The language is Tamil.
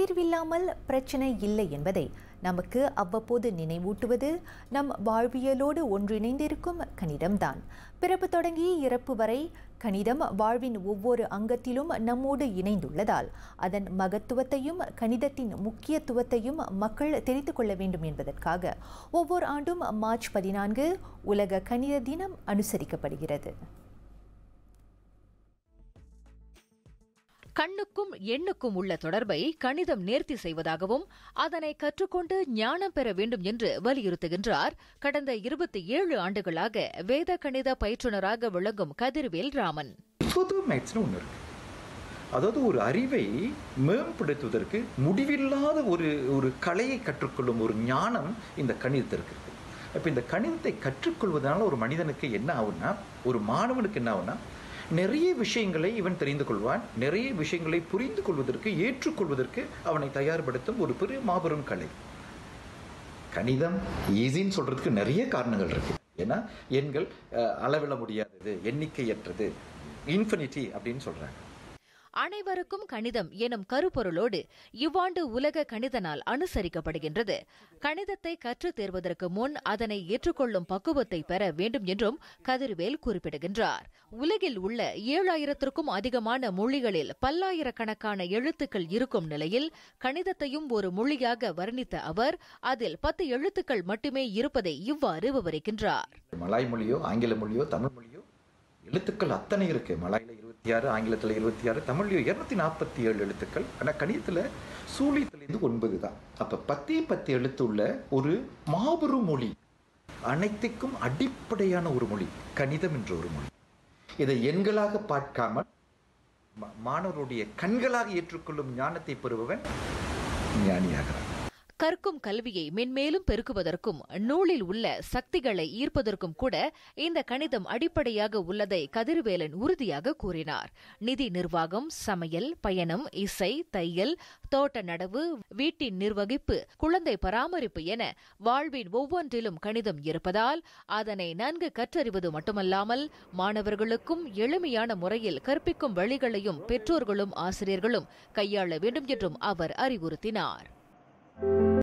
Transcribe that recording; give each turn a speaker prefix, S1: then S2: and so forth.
S1: தீர்வில்லாமல் பிரச்சனை இல்லை என்பதை நமக்கு அவ்வப்போது நினைவூட்டுவது நம் வாழ்வியலோடு ஒன்றிணைந்திருக்கும் கணிதம்தான் பிறப்பு தொடங்கி இறப்பு வரை கணிதம் வாழ்வின் ஒவ்வொரு அங்கத்திலும் நம்மோடு இணைந்துள்ளதால் அதன் மகத்துவத்தையும் கணிதத்தின் முக்கியத்துவத்தையும் மக்கள் தெரிந்து கொள்ள வேண்டும் என்பதற்காக ஒவ்வொரு ஆண்டும் மார்ச் பதினான்கு உலக கணித தினம் அனுசரிக்கப்படுகிறது
S2: கண்ணுக்கும் எண்ணுக்கும் உள்ள தொடர்பை கணிதம் நேர்த்தி செய்வதாகவும் அதனை கற்றுக்கொண்டு ஞானம் பெற வேண்டும் என்று வலியுறுத்துகின்றார் கடந்த இருபத்தி ஏழு ஆண்டுகளாக வேத கணித பயிற்றுனராக விளங்கும் கதிர்வேல் ராமன்
S3: பொது மேத்ஸ்னு ஒன்று இருக்கு அதாவது ஒரு அறிவை மேம்படுத்துவதற்கு முடிவில்லாத ஒரு ஒரு கலையை கற்றுக்கொள்ளும் ஒரு ஞானம் இந்த கணிதத்திற்கு இருக்கு இப்போ இந்த கணிதத்தை கற்றுக்கொள்வதனால ஒரு மனிதனுக்கு என்ன ஆகும்னா ஒரு மாணவனுக்கு என்ன ஆகும்னா நிறைய விஷயங்களை இவன் தெரிந்து கொள்வான் நிறைய விஷயங்களை புரிந்து கொள்வதற்கு ஏற்றுக்கொள்வதற்கு அவனை தயார்படுத்தும் ஒரு பெரிய மாபெரும் கலை கணிதம் ஈஸின்னு சொல்றதுக்கு நிறைய காரணங்கள் இருக்கு ஏன்னா எண்கள் அஹ், அளவிட முடியாதது எண்ணிக்கையற்றது இன்ஃபினிட்டி அப்படின்னு சொல்றாங்க
S2: அனைவருக்கும் கணிதம் எனும் கருப்பொருளோடு இவ்வாண்டு உலக கணித நாள் அனுசரிக்கப்படுகின்றது கணிதத்தை கற்றுத் தேர்வதற்கு முன் அதனை ஏற்றுக்கொள்ளும் பக்குவத்தை பெற வேண்டும் என்றும் கதிர்வேல் குறிப்பிடுகின்றார் உலகில் உள்ள ஏழாயிரத்திற்கும் அதிகமான மொழிகளில் பல்லாயிரக்கணக்கான எழுத்துக்கள் இருக்கும் நிலையில் கணிதத்தையும் ஒரு மொழியாக வர்ணித்த அவர் அதில் பத்து எழுத்துக்கள் மட்டுமே இருப்பதை இவ்வாறு விவரிக்கின்றார்
S3: மலாய் மொழியோ ஆங்கில மொழியோ தமிழ் மொழியோ எழுத்துக்கள் அத்தனை இருக்கு மலாயில இருபத்தி ஆறு ஆங்கிலத்தில் இருபத்தி ஆறு தமிழ்லையோ இருநூத்தி நாற்பத்தி ஏழு எழுத்துக்கள் ஆனால் கணிதத்தில் சூழியத்திலிருந்து ஒன்பது தான் அப்போ பத்தே பத்து எழுத்து உள்ள ஒரு மாபெரும் மொழி அனைத்துக்கும் அடிப்படையான ஒரு மொழி கணிதம் என்ற ஒரு மொழி இதை எண்களாக பார்க்காமல் மா- மாணவருடைய கண்களாக ஏற்றுக்கொள்ளும் ஞானத்தை பெறுபவன் ஞானியாகிறான்
S2: கற்கும் கல்வியை மென்மேலும் பெருக்குவதற்கும் நூலில் உள்ள சக்திகளை ஈர்ப்பதற்கும் கூட இந்த கணிதம் அடிப்படையாக உள்ளதை கதிர்வேலன் உறுதியாக கூறினார் நிதி நிர்வாகம் சமையல் பயணம் இசை தையல் தோட்ட நடவு வீட்டின் நிர்வகிப்பு குழந்தை பராமரிப்பு என வாழ்வின் ஒவ்வொன்றிலும் கணிதம் இருப்பதால் அதனை நன்கு கற்றறிவது மட்டுமல்லாமல் மாணவர்களுக்கும் எளிமையான முறையில் கற்பிக்கும் வழிகளையும் பெற்றோர்களும் ஆசிரியர்களும் கையாள வேண்டும் என்றும் அவர் அறிவுறுத்தினார்